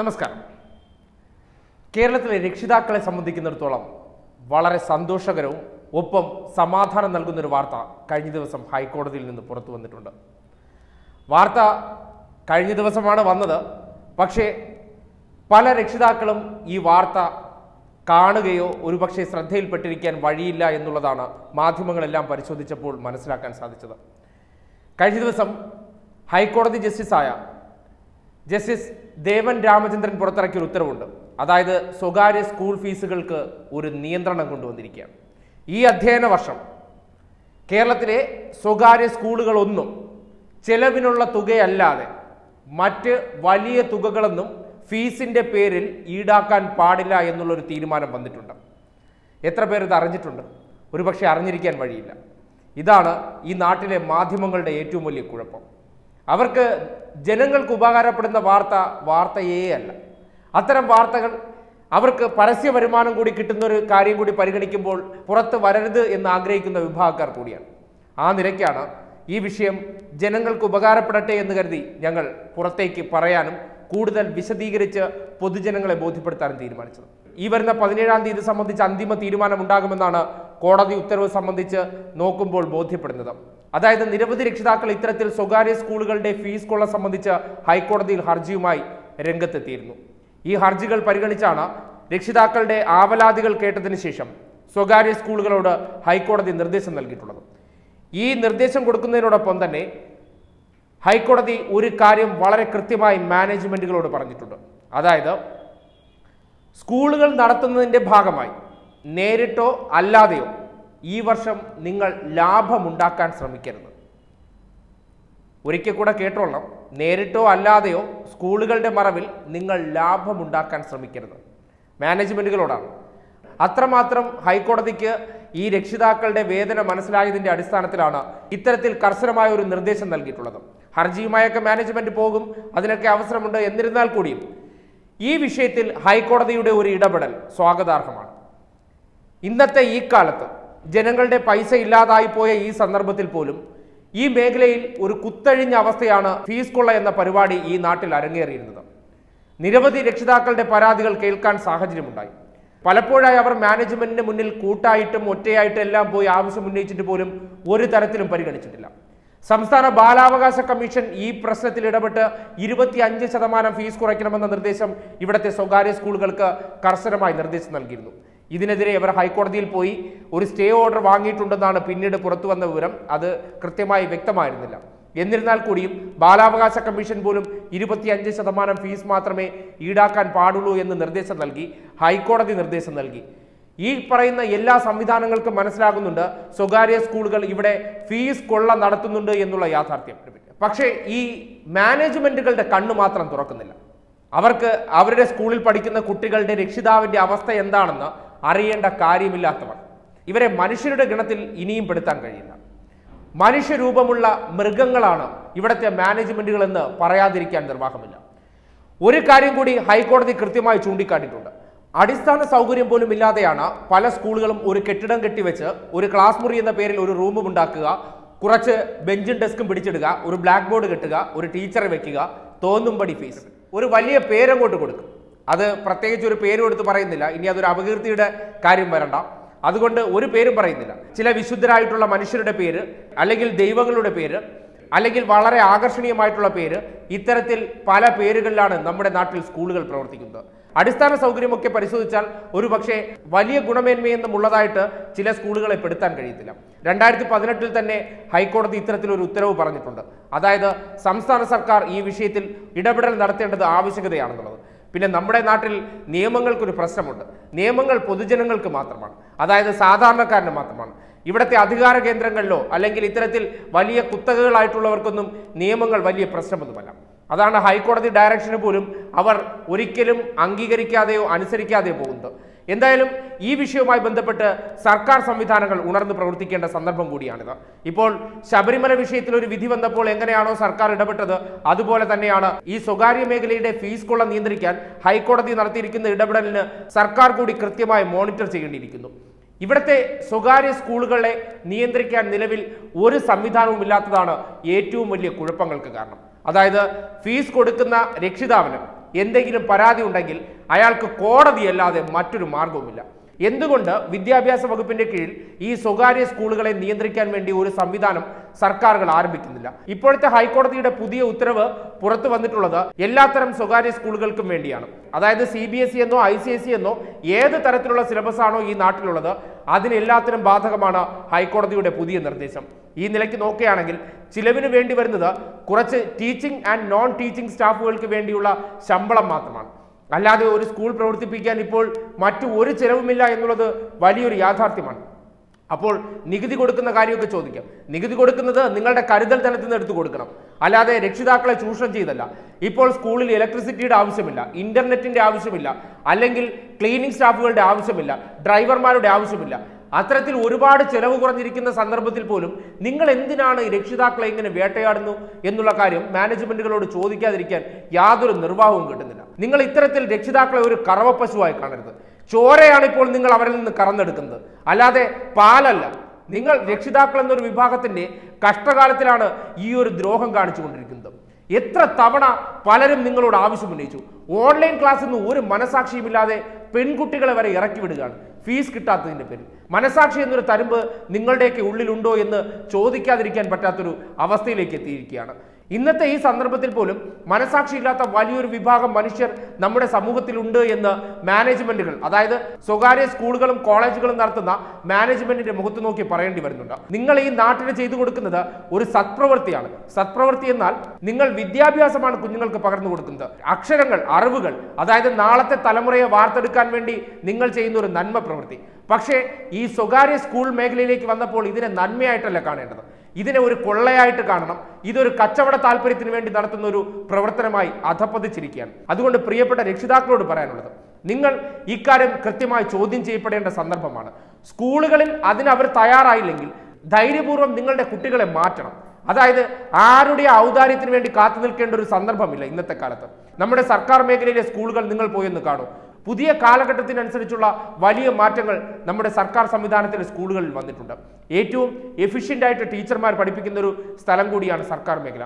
നമസ്കാരം കേരളത്തിലെ രക്ഷിതാക്കളെ സംബന്ധിക്കുന്നിടത്തോളം വളരെ സന്തോഷകരവും ഒപ്പം സമാധാനം നൽകുന്നൊരു വാർത്ത കഴിഞ്ഞ ദിവസം ഹൈക്കോടതിയിൽ നിന്ന് പുറത്തു വന്നിട്ടുണ്ട് വാർത്ത കഴിഞ്ഞ ദിവസമാണ് വന്നത് പക്ഷേ പല രക്ഷിതാക്കളും ഈ വാർത്ത കാണുകയോ ഒരുപക്ഷെ ശ്രദ്ധയിൽപ്പെട്ടിരിക്കാൻ വഴിയില്ല എന്നുള്ളതാണ് മാധ്യമങ്ങളെല്ലാം പരിശോധിച്ചപ്പോൾ മനസ്സിലാക്കാൻ സാധിച്ചത് കഴിഞ്ഞ ദിവസം ഹൈക്കോടതി ജസ്റ്റിസായ ജസ്റ്റിസ് ദേവൻ രാമചന്ദ്രൻ പുറത്തിറക്കിയ ഒരു ഉത്തരവുണ്ട് അതായത് സ്വകാര്യ സ്കൂൾ ഫീസുകൾക്ക് ഒരു നിയന്ത്രണം കൊണ്ടുവന്നിരിക്കുകയാണ് ഈ അധ്യയന വർഷം കേരളത്തിലെ സ്വകാര്യ സ്കൂളുകളൊന്നും ചെലവിനുള്ള തുകയല്ലാതെ മറ്റ് വലിയ തുകകളൊന്നും ഫീസിന്റെ പേരിൽ ഈടാക്കാൻ പാടില്ല എന്നുള്ളൊരു തീരുമാനം വന്നിട്ടുണ്ട് എത്ര പേർ ഇത് അറിഞ്ഞിട്ടുണ്ട് ഒരുപക്ഷെ അറിഞ്ഞിരിക്കാൻ വഴിയില്ല ഇതാണ് ഈ നാട്ടിലെ മാധ്യമങ്ങളുടെ ഏറ്റവും വലിയ കുഴപ്പം അവർക്ക് ജനങ്ങൾക്ക് ഉപകാരപ്പെടുന്ന വാർത്ത വാർത്തയേ അല്ല അത്തരം വാർത്തകൾ അവർക്ക് പരസ്യ വരുമാനം കൂടി കിട്ടുന്ന ഒരു കാര്യം കൂടി പരിഗണിക്കുമ്പോൾ പുറത്ത് വരരുത് എന്ന് ആഗ്രഹിക്കുന്ന വിഭാഗക്കാർ കൂടിയാണ് ആ നിലയ്ക്കാണ് ഈ വിഷയം ജനങ്ങൾക്ക് ഉപകാരപ്പെടട്ടെ എന്ന് കരുതി ഞങ്ങൾ പുറത്തേക്ക് പറയാനും കൂടുതൽ വിശദീകരിച്ച് പൊതുജനങ്ങളെ ബോധ്യപ്പെടുത്താനും തീരുമാനിച്ചത് ഈ വരുന്ന പതിനേഴാം തീയതി സംബന്ധിച്ച് അന്തിമ തീരുമാനം ഉണ്ടാകുമെന്നാണ് കോടതി ഉത്തരവ് സംബന്ധിച്ച് നോക്കുമ്പോൾ ബോധ്യപ്പെടുന്നത് അതായത് നിരവധി രക്ഷിതാക്കൾ ഇത്തരത്തിൽ സ്വകാര്യ സ്കൂളുകളുടെ ഫീസ് കൊള്ള സംബന്ധിച്ച് ഹൈക്കോടതിയിൽ ഹർജിയുമായി രംഗത്തെത്തിയിരുന്നു ഈ ഹർജികൾ പരിഗണിച്ചാണ് രക്ഷിതാക്കളുടെ ആവലാതികൾ കേട്ടതിന് ശേഷം സ്വകാര്യ സ്കൂളുകളോട് ഹൈക്കോടതി നിർദ്ദേശം നൽകിയിട്ടുള്ളത് ഈ നിർദ്ദേശം കൊടുക്കുന്നതിനോടൊപ്പം തന്നെ ഹൈക്കോടതി ഒരു കാര്യം വളരെ കൃത്യമായി മാനേജ്മെന്റുകളോട് പറഞ്ഞിട്ടുണ്ട് അതായത് സ്കൂളുകൾ നടത്തുന്നതിൻ്റെ ഭാഗമായി നേരിട്ടോ അല്ലാതെയോ ഈ വർഷം നിങ്ങൾ ലാഭമുണ്ടാക്കാൻ ശ്രമിക്കരുത് ഒരിക്കൽ കൂടെ കേട്ടോളണം നേരിട്ടോ അല്ലാതെയോ സ്കൂളുകളുടെ മറവിൽ നിങ്ങൾ ലാഭമുണ്ടാക്കാൻ ശ്രമിക്കരുത് മാനേജ്മെന്റുകളോടാണ് അത്രമാത്രം ഹൈക്കോടതിക്ക് ഈ രക്ഷിതാക്കളുടെ വേദന മനസ്സിലായതിന്റെ അടിസ്ഥാനത്തിലാണ് ഇത്തരത്തിൽ കർശനമായ ഒരു നിർദ്ദേശം നൽകിയിട്ടുള്ളത് ഹർജിയുമായൊക്കെ മാനേജ്മെന്റ് പോകും അതിനൊക്കെ അവസരമുണ്ട് എന്നിരുന്നാൽ കൂടിയും ഈ വിഷയത്തിൽ ഹൈക്കോടതിയുടെ ഒരു ഇടപെടൽ സ്വാഗതാർഹമാണ് ഇന്നത്തെ ഈ കാലത്ത് ജനങ്ങളുടെ പൈസ ഇല്ലാതായി പോയ ഈ സന്ദർഭത്തിൽ പോലും ഈ മേഖലയിൽ ഒരു കുത്തഴിഞ്ഞ അവസ്ഥയാണ് ഫീസ് കൊള്ള എന്ന പരിപാടി ഈ നാട്ടിൽ അരങ്ങേറിയിരുന്നത് നിരവധി രക്ഷിതാക്കളുടെ പരാതികൾ കേൾക്കാൻ സാഹചര്യമുണ്ടായി പലപ്പോഴായി അവർ മാനേജ്മെന്റിന് മുന്നിൽ കൂട്ടായിട്ടും ഒറ്റയായിട്ടും എല്ലാം പോയി ആവശ്യം ഉന്നയിച്ചിട്ട് പോലും ഒരു തരത്തിലും പരിഗണിച്ചിട്ടില്ല സംസ്ഥാന ബാലാവകാശ കമ്മീഷൻ ഈ പ്രശ്നത്തിൽ ഇടപെട്ട് ഇരുപത്തി അഞ്ച് ശതമാനം ഫീസ് കുറയ്ക്കണമെന്ന നിർദ്ദേശം ഇവിടുത്തെ സ്വകാര്യ സ്കൂളുകൾക്ക് കർശനമായി നിർദ്ദേശം നൽകിയിരുന്നു ഇതിനെതിരെ ഇവർ ഹൈക്കോടതിയിൽ പോയി ഒരു സ്റ്റേ ഓർഡർ വാങ്ങിയിട്ടുണ്ടെന്നാണ് പിന്നീട് പുറത്തു വന്ന വിവരം അത് കൃത്യമായി വ്യക്തമായിരുന്നില്ല എന്നിരുന്നാൽ കൂടിയും ബാലാവകാശ കമ്മീഷൻ പോലും ഇരുപത്തിയഞ്ച് ശതമാനം ഫീസ് മാത്രമേ ഈടാക്കാൻ പാടുള്ളൂ എന്ന് നിർദ്ദേശം നൽകി ഹൈക്കോടതി നിർദ്ദേശം നൽകി ഈ പറയുന്ന എല്ലാ സംവിധാനങ്ങൾക്കും മനസ്സിലാകുന്നുണ്ട് സ്വകാര്യ സ്കൂളുകൾ ഇവിടെ ഫീസ് കൊള്ള നടത്തുന്നുണ്ട് എന്നുള്ള യാഥാർത്ഥ്യം പക്ഷേ ഈ മാനേജ്മെന്റുകളുടെ കണ്ണു മാത്രം തുറക്കുന്നില്ല അവർക്ക് അവരുടെ സ്കൂളിൽ പഠിക്കുന്ന കുട്ടികളുടെ രക്ഷിതാവിന്റെ അവസ്ഥ എന്താണെന്ന് അറിയേണ്ട കാര്യമില്ലാത്തവർ ഇവരെ മനുഷ്യരുടെ ഗണത്തിൽ ഇനിയും പെടുത്താൻ കഴിയില്ല മനുഷ്യരൂപമുള്ള മൃഗങ്ങളാണ് ഇവിടുത്തെ മാനേജ്മെന്റുകൾ എന്ന് പറയാതിരിക്കാൻ നിർവാഹമില്ല ഒരു കാര്യം കൂടി ഹൈക്കോടതി കൃത്യമായി ചൂണ്ടിക്കാട്ടിയിട്ടുണ്ട് അടിസ്ഥാന സൗകര്യം പോലും ഇല്ലാതെയാണ് പല സ്കൂളുകളും ഒരു കെട്ടിടം കെട്ടിവെച്ച് ഒരു ക്ലാസ് മുറി എന്ന പേരിൽ ഒരു റൂമും ഉണ്ടാക്കുക കുറച്ച് ബെഞ്ചും ഡെസ്കും പിടിച്ചിടുക ഒരു ബ്ലാക്ക് ബോർഡ് കെട്ടുക ഒരു ടീച്ചറെ വെക്കുക തോന്നുംപടി ഫീസ് ഒരു വലിയ പേരങ്ങോട്ട് കൊടുക്കും അത് പ്രത്യേകിച്ച് ഒരു പേരും എടുത്ത് പറയുന്നില്ല ഇനി അതൊരു അപകീർത്തിയുടെ കാര്യം വരണ്ട അതുകൊണ്ട് ഒരു പേരും പറയുന്നില്ല ചില വിശുദ്ധരായിട്ടുള്ള മനുഷ്യരുടെ പേര് അല്ലെങ്കിൽ ദൈവങ്ങളുടെ പേര് അല്ലെങ്കിൽ വളരെ ആകർഷണീയമായിട്ടുള്ള പേര് ഇത്തരത്തിൽ പല പേരുകളിലാണ് നമ്മുടെ നാട്ടിൽ സ്കൂളുകൾ പ്രവർത്തിക്കുന്നത് അടിസ്ഥാന സൗകര്യമൊക്കെ പരിശോധിച്ചാൽ ഒരു പക്ഷേ വലിയ ഗുണമേന്മയെന്നും ഉള്ളതായിട്ട് ചില സ്കൂളുകളെ പെടുത്താൻ കഴിയത്തില്ല രണ്ടായിരത്തി പതിനെട്ടിൽ തന്നെ ഹൈക്കോടതി ഇത്തരത്തിലൊരു ഉത്തരവ് പറഞ്ഞിട്ടുണ്ട് അതായത് സംസ്ഥാന സർക്കാർ ഈ വിഷയത്തിൽ ഇടപെടൽ നടത്തേണ്ടത് ആവശ്യകതയാണെന്നുള്ളത് പിന്നെ നമ്മുടെ നാട്ടിൽ നിയമങ്ങൾക്കൊരു പ്രശ്നമുണ്ട് നിയമങ്ങൾ പൊതുജനങ്ങൾക്ക് മാത്രമാണ് അതായത് സാധാരണക്കാരന് മാത്രമാണ് ഇവിടുത്തെ അധികാര കേന്ദ്രങ്ങളിലോ അല്ലെങ്കിൽ ഇത്തരത്തിൽ വലിയ കുത്തകകളായിട്ടുള്ളവർക്കൊന്നും നിയമങ്ങൾ വലിയ പ്രശ്നമൊന്നുമല്ല അതാണ് ഹൈക്കോടതി ഡയറക്ഷന് പോലും അവർ ഒരിക്കലും അംഗീകരിക്കാതെയോ അനുസരിക്കാതെയോ പോകുന്നത് എന്തായാലും ഈ വിഷയവുമായി ബന്ധപ്പെട്ട് സർക്കാർ സംവിധാനങ്ങൾ ഉണർന്ന് പ്രവർത്തിക്കേണ്ട സന്ദർഭം കൂടിയാണിത് ഇപ്പോൾ ശബരിമല വിഷയത്തിൽ ഒരു വിധി വന്നപ്പോൾ എങ്ങനെയാണോ സർക്കാർ ഇടപെട്ടത് അതുപോലെ തന്നെയാണ് ഈ സ്വകാര്യ മേഖലയുടെ ഫീസ് കൊള്ള നിയന്ത്രിക്കാൻ ഹൈക്കോടതി നടത്തിയിരിക്കുന്ന ഇടപെടലിന് സർക്കാർ കൂടി കൃത്യമായി മോണിറ്റർ ചെയ്യേണ്ടിയിരിക്കുന്നു ഇവിടുത്തെ സ്വകാര്യ സ്കൂളുകളെ നിയന്ത്രിക്കാൻ നിലവിൽ ഒരു സംവിധാനവും ഇല്ലാത്തതാണ് ഏറ്റവും വലിയ കുഴപ്പങ്ങൾക്ക് കാരണം അതായത് ഫീസ് കൊടുക്കുന്ന രക്ഷിതാവിന് എന്തെങ്കിലും പരാതി ഉണ്ടെങ്കിൽ അയാൾക്ക് കോടതിയല്ലാതെ മറ്റൊരു മാർഗവുമില്ല എന്തുകൊണ്ട് വിദ്യാഭ്യാസ വകുപ്പിന്റെ കീഴിൽ ഈ സ്വകാര്യ സ്കൂളുകളെ നിയന്ത്രിക്കാൻ വേണ്ടി ഒരു സംവിധാനം സർക്കാരുകൾ ആരംഭിക്കുന്നില്ല ഇപ്പോഴത്തെ ഹൈക്കോടതിയുടെ പുതിയ ഉത്തരവ് പുറത്തു വന്നിട്ടുള്ളത് എല്ലാത്തരം സ്വകാര്യ സ്കൂളുകൾക്കും വേണ്ടിയാണ് അതായത് സി ബി എസ് ഇ എന്നോ ഐ സി എസ് ഇ എന്നോ ഏത് തരത്തിലുള്ള സിലബസ് ആണോ ഈ നാട്ടിലുള്ളത് അതിനെല്ലാത്തിനും ബാധകമാണ് ഹൈക്കോടതിയുടെ പുതിയ നിർദ്ദേശം ഈ നിലയ്ക്ക് നോക്കുകയാണെങ്കിൽ ചിലവിന് വേണ്ടി വരുന്നത് കുറച്ച് ടീച്ചിങ് ആൻഡ് നോൺ ടീച്ചിങ് സ്റ്റാഫുകൾക്ക് വേണ്ടിയുള്ള ശമ്പളം മാത്രമാണ് അല്ലാതെ ഒരു സ്കൂൾ പ്രവർത്തിപ്പിക്കാൻ ഇപ്പോൾ മറ്റു ഒരു ചെലവുമില്ല എന്നുള്ളത് വലിയൊരു യാഥാർത്ഥ്യമാണ് അപ്പോൾ നികുതി കൊടുക്കുന്ന കാര്യമൊക്കെ ചോദിക്കാം നികുതി കൊടുക്കുന്നത് നിങ്ങളുടെ കരുതൽ ധനത്തിൽ നിന്ന് എടുത്തു കൊടുക്കണം അല്ലാതെ രക്ഷിതാക്കളെ ചൂഷണം ചെയ്തല്ല ഇപ്പോൾ സ്കൂളിൽ ഇലക്ട്രിസിറ്റിയുടെ ആവശ്യമില്ല ഇന്റർനെറ്റിന്റെ ആവശ്യമില്ല അല്ലെങ്കിൽ ക്ലീനിങ് സ്റ്റാഫുകളുടെ ആവശ്യമില്ല ഡ്രൈവർമാരുടെ ആവശ്യമില്ല അത്തരത്തിൽ ഒരുപാട് ചെലവ് കുറഞ്ഞിരിക്കുന്ന സന്ദർഭത്തിൽ പോലും നിങ്ങൾ എന്തിനാണ് ഈ രക്ഷിതാക്കളെ ഇങ്ങനെ വേട്ടയാടുന്നു എന്നുള്ള കാര്യം മാനേജ്മെന്റുകളോട് ചോദിക്കാതിരിക്കാൻ യാതൊരു നിർവാഹവും കിട്ടുന്നില്ല നിങ്ങൾ ഇത്തരത്തിൽ രക്ഷിതാക്കളെ ഒരു കറവപ്പശുവായി കാണരുത് ചോരയാണ് ഇപ്പോൾ നിങ്ങൾ അവരിൽ നിന്ന് കറന്നെടുക്കുന്നത് അല്ലാതെ പാലല്ല നിങ്ങൾ രക്ഷിതാക്കൾ എന്നൊരു വിഭാഗത്തിന്റെ കഷ്ടകാലത്തിലാണ് ഈ ഒരു ദ്രോഹം കാണിച്ചുകൊണ്ടിരിക്കുന്നത് എത്ര തവണ പലരും നിങ്ങളോട് ആവശ്യമുന്നയിച്ചു ഓൺലൈൻ ക്ലാസ്സിൽ നിന്ന് ഒരു മനസാക്ഷിയുമില്ലാതെ പെൺകുട്ടികളെ വരെ ഇറക്കി വിടുകയാണ് ഫീസ് കിട്ടാത്തതിന്റെ പേരിൽ മനസാക്ഷി എന്നൊരു തരുമ്പ് നിങ്ങളുടെയൊക്കെ ഉള്ളിലുണ്ടോ എന്ന് ചോദിക്കാതിരിക്കാൻ പറ്റാത്തൊരു അവസ്ഥയിലേക്ക് എത്തിയിരിക്കുകയാണ് ഇന്നത്തെ ഈ സന്ദർഭത്തിൽ പോലും മനസാക്ഷിയില്ലാത്ത വലിയൊരു വിഭാഗം മനുഷ്യർ നമ്മുടെ സമൂഹത്തിലുണ്ട് എന്ന് മാനേജ്മെന്റുകൾ അതായത് സ്വകാര്യ സ്കൂളുകളും കോളേജുകളും നടത്തുന്ന മാനേജ്മെന്റിന്റെ മുഖത്ത് നോക്കി പറയേണ്ടി വരുന്നുണ്ട് നിങ്ങൾ ഈ നാട്ടിന് ചെയ്തു കൊടുക്കുന്നത് ഒരു സത്പ്രവൃത്തിയാണ് സത്പ്രവൃത്തി എന്നാൽ നിങ്ങൾ വിദ്യാഭ്യാസമാണ് കുഞ്ഞുങ്ങൾക്ക് പകർന്നു കൊടുക്കുന്നത് അക്ഷരങ്ങൾ അറിവുകൾ അതായത് നാളത്തെ തലമുറയെ വാർത്തെടുക്കാൻ വേണ്ടി നിങ്ങൾ ചെയ്യുന്ന ഒരു നന്മ പ്രവൃത്തി പക്ഷേ ഈ സ്വകാര്യ സ്കൂൾ മേഖലയിലേക്ക് വന്നപ്പോൾ ഇതിനെ നന്മയായിട്ടല്ല കാണേണ്ടത് ഇതിനെ ഒരു കൊള്ളയായിട്ട് കാണണം ഇതൊരു കച്ചവട താല്പര്യത്തിന് വേണ്ടി നടത്തുന്ന ഒരു പ്രവർത്തനമായി അധപ്പതിച്ചിരിക്കുകയാണ് അതുകൊണ്ട് പ്രിയപ്പെട്ട രക്ഷിതാക്കളോട് പറയാനുള്ളത് നിങ്ങൾ ഇക്കാര്യം കൃത്യമായി ചോദ്യം ചെയ്യപ്പെടേണ്ട സന്ദർഭമാണ് സ്കൂളുകളിൽ അതിന് അവർ തയ്യാറായില്ലെങ്കിൽ ധൈര്യപൂർവ്വം നിങ്ങളുടെ കുട്ടികളെ മാറ്റണം അതായത് ആരുടെ ഔദാര്യത്തിന് വേണ്ടി കാത്തു നിൽക്കേണ്ട ഒരു സന്ദർഭമില്ല ഇന്നത്തെ കാലത്ത് നമ്മുടെ സർക്കാർ മേഖലയിലെ സ്കൂളുകൾ നിങ്ങൾ പോയെന്ന് കാണൂ പുതിയ കാലഘട്ടത്തിനനുസരിച്ചുള്ള വലിയ മാറ്റങ്ങൾ നമ്മുടെ സർക്കാർ സംവിധാനത്തിലെ സ്കൂളുകളിൽ വന്നിട്ടുണ്ട് ഏറ്റവും എഫിഷ്യൻ്റ് ആയിട്ട് ടീച്ചർമാർ പഠിപ്പിക്കുന്ന ഒരു സ്ഥലം കൂടിയാണ് സർക്കാർ മേഖല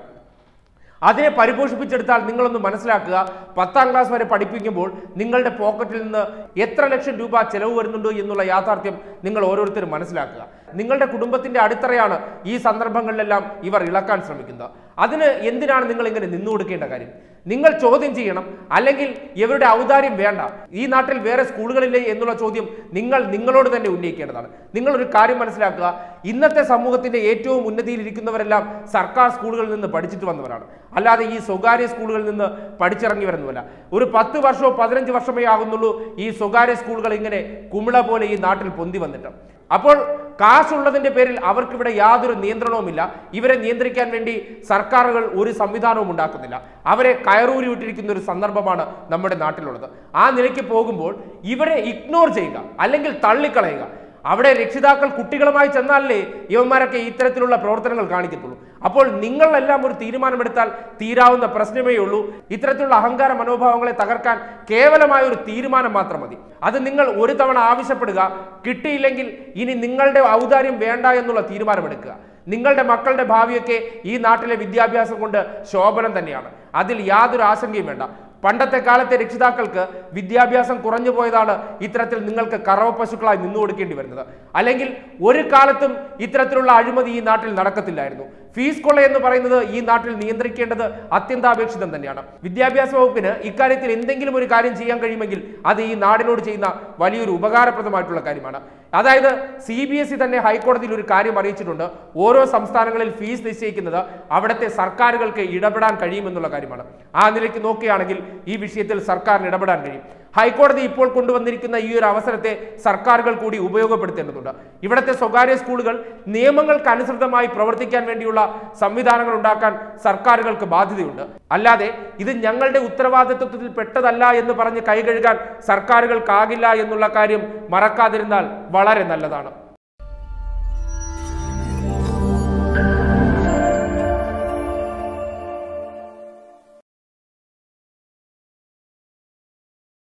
അതിനെ പരിപോഷിപ്പിച്ചെടുത്താൽ നിങ്ങളൊന്ന് മനസ്സിലാക്കുക പത്താം ക്ലാസ് വരെ പഠിപ്പിക്കുമ്പോൾ നിങ്ങളുടെ പോക്കറ്റിൽ നിന്ന് എത്ര ലക്ഷം രൂപ ചെലവ് വരുന്നുണ്ട് എന്നുള്ള യാഥാർത്ഥ്യം നിങ്ങൾ ഓരോരുത്തരും മനസ്സിലാക്കുക നിങ്ങളുടെ കുടുംബത്തിന്റെ അടിത്തറയാണ് ഈ സന്ദർഭങ്ങളിലെല്ലാം ഇവർ ഇളക്കാൻ ശ്രമിക്കുന്നത് അതിന് എന്തിനാണ് നിങ്ങൾ ഇങ്ങനെ നിന്നു കൊടുക്കേണ്ട കാര്യം നിങ്ങൾ ചോദ്യം ചെയ്യണം അല്ലെങ്കിൽ ഇവരുടെ ഔദാര്യം വേണ്ട ഈ നാട്ടിൽ വേറെ സ്കൂളുകളില്ലേ എന്നുള്ള ചോദ്യം നിങ്ങൾ നിങ്ങളോട് തന്നെ ഉന്നയിക്കേണ്ടതാണ് നിങ്ങൾ ഒരു കാര്യം മനസ്സിലാക്കുക ഇന്നത്തെ സമൂഹത്തിന്റെ ഏറ്റവും ഉന്നതിയിലിരിക്കുന്നവരെല്ലാം സർക്കാർ സ്കൂളുകളിൽ നിന്ന് പഠിച്ചിട്ട് വന്നവരാണ് അല്ലാതെ ഈ സ്വകാര്യ സ്കൂളുകളിൽ നിന്ന് പഠിച്ചിറങ്ങി വരുന്നവല്ല ഒരു പത്ത് വർഷമോ പതിനഞ്ച് വർഷമേ ആകുന്നുള്ളൂ ഈ സ്വകാര്യ സ്കൂളുകൾ ഇങ്ങനെ കുമിള പോലെ ഈ നാട്ടിൽ പൊന്തി വന്നിട്ട് അപ്പോൾ കാശുള്ളതിന്റെ പേരിൽ അവർക്കിവിടെ യാതൊരു നിയന്ത്രണവുമില്ല ഇവരെ നിയന്ത്രിക്കാൻ വേണ്ടി സർക്കാരുകൾ ഒരു സംവിധാനവും ഉണ്ടാക്കുന്നില്ല അവരെ കയറൂരി വിട്ടിരിക്കുന്ന ഒരു സന്ദർഭമാണ് നമ്മുടെ നാട്ടിലുള്ളത് ആ നിലയ്ക്ക് പോകുമ്പോൾ ഇവരെ ഇഗ്നോർ ചെയ്യുക അല്ലെങ്കിൽ തള്ളിക്കളയുക അവിടെ രക്ഷിതാക്കൾ കുട്ടികളുമായി ചെന്നാലേ ഇവന്മാരൊക്കെ ഇത്തരത്തിലുള്ള പ്രവർത്തനങ്ങൾ കാണിക്കത്തുള്ളൂ അപ്പോൾ നിങ്ങളെല്ലാം ഒരു തീരുമാനമെടുത്താൽ തീരാവുന്ന പ്രശ്നമേ ഉള്ളൂ ഇത്തരത്തിലുള്ള അഹങ്കാര മനോഭാവങ്ങളെ തകർക്കാൻ കേവലമായ ഒരു തീരുമാനം മാത്രം മതി അത് നിങ്ങൾ ഒരു തവണ ആവശ്യപ്പെടുക കിട്ടിയില്ലെങ്കിൽ ഇനി നിങ്ങളുടെ ഔദാര്യം വേണ്ട എന്നുള്ള തീരുമാനമെടുക്കുക നിങ്ങളുടെ മക്കളുടെ ഭാവിയൊക്കെ ഈ നാട്ടിലെ വിദ്യാഭ്യാസം കൊണ്ട് ശോഭനം തന്നെയാണ് അതിൽ യാതൊരു ആശങ്കയും വേണ്ട പണ്ടത്തെ കാലത്തെ രക്ഷിതാക്കൾക്ക് വിദ്യാഭ്യാസം കുറഞ്ഞു പോയതാണ് ഇത്തരത്തിൽ നിങ്ങൾക്ക് കറവ പശുക്കളായി നിന്നു കൊടുക്കേണ്ടി വരുന്നത് അല്ലെങ്കിൽ ഒരു കാലത്തും ഇത്തരത്തിലുള്ള അഴിമതി ഈ നാട്ടിൽ നടക്കത്തില്ലായിരുന്നു ഫീസ് കൊള്ള എന്ന് പറയുന്നത് ഈ നാട്ടിൽ നിയന്ത്രിക്കേണ്ടത് അത്യന്താപേക്ഷിതം തന്നെയാണ് വിദ്യാഭ്യാസ വകുപ്പിന് ഇക്കാര്യത്തിൽ എന്തെങ്കിലും ഒരു കാര്യം ചെയ്യാൻ കഴിയുമെങ്കിൽ അത് ഈ നാടിനോട് ചെയ്യുന്ന വലിയൊരു ഉപകാരപ്രദമായിട്ടുള്ള കാര്യമാണ് അതായത് സി ബി എസ് ഇ തന്നെ ഹൈക്കോടതിയിൽ ഒരു കാര്യം അറിയിച്ചിട്ടുണ്ട് ഓരോ സംസ്ഥാനങ്ങളിൽ ഫീസ് നിശ്ചയിക്കുന്നത് അവിടുത്തെ സർക്കാരുകൾക്ക് ഇടപെടാൻ കഴിയുമെന്നുള്ള കാര്യമാണ് ആ നിലയ്ക്ക് നോക്കുകയാണെങ്കിൽ ഈ വിഷയത്തിൽ സർക്കാരിന് ഇടപെടാൻ കഴിയും ഹൈക്കോടതി ഇപ്പോൾ കൊണ്ടുവന്നിരിക്കുന്ന ഈ ഒരു അവസരത്തെ സർക്കാരുകൾ കൂടി ഉപയോഗപ്പെടുത്തേണ്ടതുണ്ട് ഇവിടുത്തെ സ്വകാര്യ സ്കൂളുകൾ നിയമങ്ങൾക്ക് അനുസൃതമായി പ്രവർത്തിക്കാൻ വേണ്ടിയുള്ള സംവിധാനങ്ങൾ ഉണ്ടാക്കാൻ സർക്കാരുകൾക്ക് ബാധ്യതയുണ്ട് അല്ലാതെ ഇത് ഞങ്ങളുടെ ഉത്തരവാദിത്വത്തിൽ പെട്ടതല്ല എന്ന് പറഞ്ഞ് കൈകഴുകാൻ സർക്കാരുകൾക്കാകില്ല എന്നുള്ള കാര്യം മറക്കാതിരുന്നാൽ വളരെ നല്ലതാണ്